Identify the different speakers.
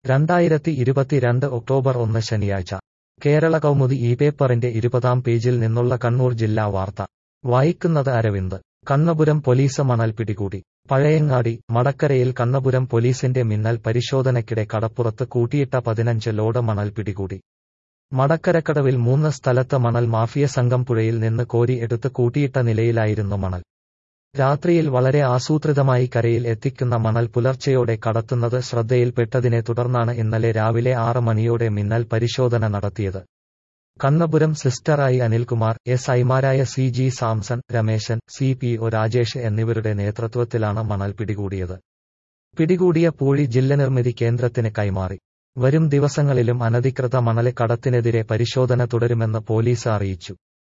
Speaker 1: രണ്ടായിരത്തി ഇരുപത്തിരണ്ട് ഒക്ടോബർ ഒന്ന് ശനിയാഴ്ച കേരള കൗമുദി ഈ പേപ്പറിന്റെ ഇരുപതാം പേജിൽ നിന്നുള്ള കണ്ണൂർ ജില്ലാ വാർത്ത വായിക്കുന്നത് അരവിന്ദ് കണ്ണപുരം പോലീസ് മണൽ പിടികൂടി പഴയങ്ങാടി മടക്കരയിൽ കണ്ണപുരം പോലീസിന്റെ മിന്നൽ പരിശോധനയ്ക്കിടെ കടപ്പുറത്ത് കൂട്ടിയിട്ട പതിനഞ്ച് ലോഡ് മണൽ പിടികൂടി മടക്കരക്കടവിൽ മൂന്ന് സ്ഥലത്ത് മണൽ മാഫിയ സംഘം പുഴയിൽ നിന്ന് കോരി എടുത്ത് കൂട്ടിയിട്ട നിലയിലായിരുന്നു മണൽ രാത്രിയിൽ വളരെ ആസൂത്രിതമായി കരയിൽ എത്തിക്കുന്ന മണൽ പുലർച്ചെയോടെ കടത്തുന്നത് ശ്രദ്ധയിൽപ്പെട്ടതിനെ തുടർന്നാണ് ഇന്നലെ രാവിലെ ആറ് മണിയോടെ മിന്നൽ പരിശോധന നടത്തിയത് കണ്ണപുരം സിസ്റ്ററായി അനിൽകുമാർ എസ് ഐമാരായ C G Samson Rameshan C P O Rajesh എന്നിവരുടെ നേതൃത്വത്തിലാണ് മണൽ പിടികൂടിയത് പിടികൂടിയ പൂഴി ജില്ലനിർമ്മിതി കേന്ദ്രത്തിന് കൈമാറി വരും ദിവസങ്ങളിലും അനധികൃത മണല് കടത്തിനെതിരെ പരിശോധന തുടരുമെന്ന് പോലീസ് അറിയിച്ചു